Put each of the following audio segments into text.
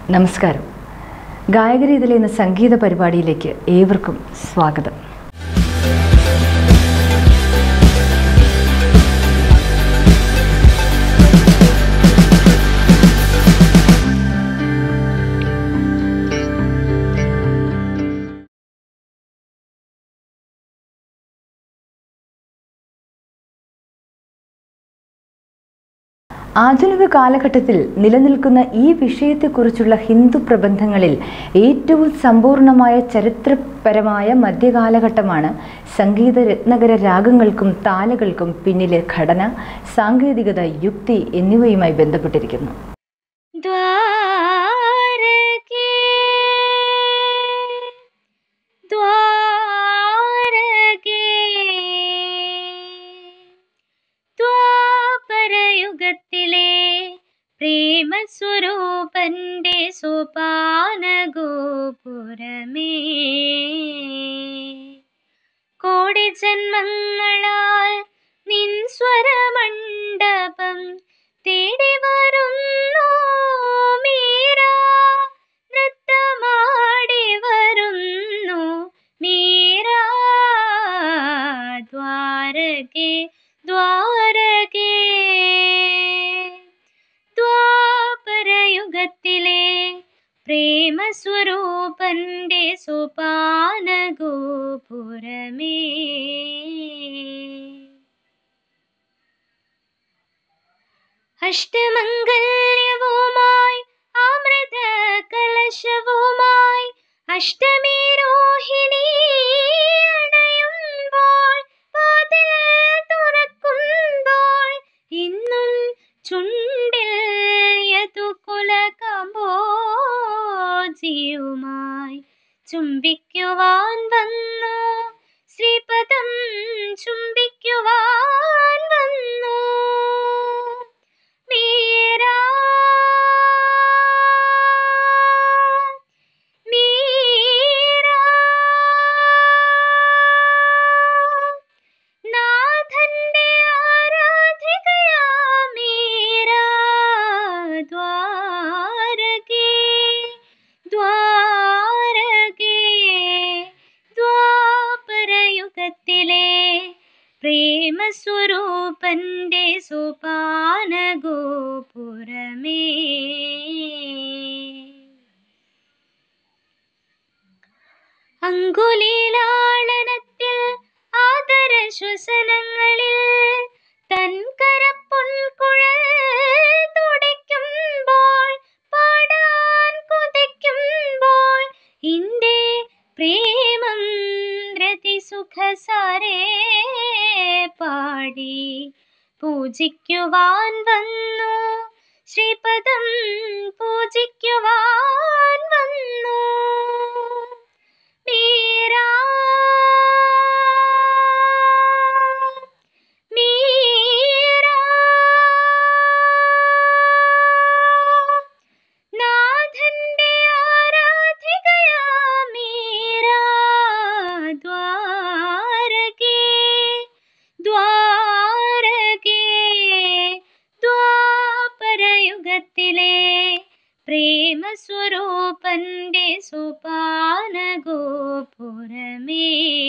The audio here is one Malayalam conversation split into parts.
നമസ്കാരം ഗായകരീതിയിലെ എന്ന സംഗീത പരിപാടിയിലേക്ക് ഏവർക്കും സ്വാഗതം ആധുനിക കാലഘട്ടത്തിൽ നിലനിൽക്കുന്ന ഈ വിഷയത്തെക്കുറിച്ചുള്ള ഹിന്ദു പ്രബന്ധങ്ങളിൽ ഏറ്റവും സമ്പൂർണമായ ചരിത്രപരമായ മധ്യകാലഘട്ടമാണ് സംഗീത രത്നകര രാഗങ്ങൾക്കും താലകൾക്കും പിന്നിലെ ഘടന സാങ്കേതികത യുക്തി എന്നിവയുമായി ബന്ധപ്പെട്ടിരിക്കുന്നു द्वारके द्वारके ദ്വാപരയുഗത്തിലെ പ്രേമസ്വരൂപന്റെ സോപാന ഗോപുരമേ കോടി ജന്മങ്ങളാൽ നിൻ സ്വരമണ്ഡപം തേടി വരുന്നു മീരാ നൃത്തമാടി വരുന്നു മീരാ ദ്വാരകേ ദ്വാരകേ ദ്വാപരയുഗത്തിലെ പ്രേമസ്വരൂപന്റെ സോപാന ഗോപുരമേ അഷ്ടമംഗല്യവുമായി അമൃത കലശവുമായി അഷ്ടമി രോഹിണി അടയുമ്പോൾ വാതിൽ തുറക്കുമ്പോൾ ഇന്നും ചുണ്ടിൽ യതുകുല കമ്പോജിയുമായി ചുംബിക്കുവാൻ വന്നു ശ്രീപദം ചുംബിക്കുവാൻ വന്നു മീരാ മീരാ നാഥന്റെ ആരാധികയാ മീരാ ദ്വാരകേ ദ്വാരകേ ദ്വാപരയുഗത്തിലെ പ്രേമസ്വരൂപന്റെ സോപാന ഗോപുരമേ അങ്കുലീലാളനത്തിൽ ആദര ശ്വസനങ്ങളിൽ തൻ കരപ്പൊൻകുഴൽ തുടിക്കുമ്പോൾ പാടാൻ കൊതിക്കുമ്പോൾ ഇന്റെ പ്രേമം രതി സുഖസാരേ പാടി പൂജിക്കുവാൻ വന്നു ശ്രീപദം പൂജിക്കുവാൻ വന്നു മീരാ മീരാ നാഥന്റെ ആരാധികയാ മീരാ ദ്വാരകേ ദ്വാരകേ ദ്വാപരയുഗത്തിലെ പ്രേമസ്വരൂപന്റെ സോപാന ഗോപുരമേ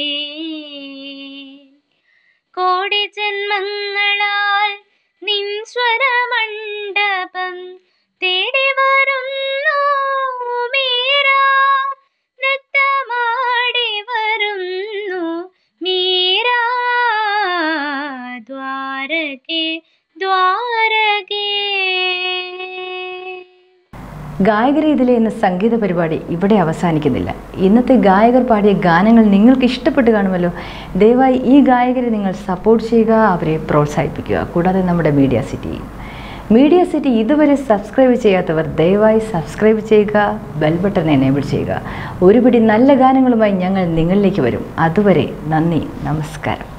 കോടി ജന്മങ്ങളാൽ നിൻ സ്വരമണ്ഡപം തേടി വരുന്നു മീരാ നൃത്തമാടി വരുന്നു മീരാ ദ്വാരകേ ദ്വാരകേ ഗായകരീതിയിലെ എന്ന സംഗീത പരിപാടി ഇവിടെ അവസാനിക്കുന്നില്ല ഇന്നത്തെ ഗായകർ പാടിയ ഗാനങ്ങൾ നിങ്ങൾക്ക് ഇഷ്ടപ്പെട്ട് കാണുമല്ലോ ദയവായി ഈ ഗായകരെ നിങ്ങൾ സപ്പോർട്ട് ചെയ്യുക അവരെ പ്രോത്സാഹിപ്പിക്കുക കൂടാതെ നമ്മുടെ മീഡിയ സിറ്റി മീഡിയ സിറ്റി ഇതുവരെ സബ്സ്ക്രൈബ് ചെയ്യാത്തവർ ദയവായി സബ്സ്ക്രൈബ് ചെയ്യുക ബെൽ ബട്ടൺ എനേബിൾ ചെയ്യുക ഒരുപിടി നല്ല ഗാനങ്ങളുമായി ഞങ്ങൾ നിങ്ങളിലേക്ക് വരും അതുവരെ നന്ദി നമസ്കാരം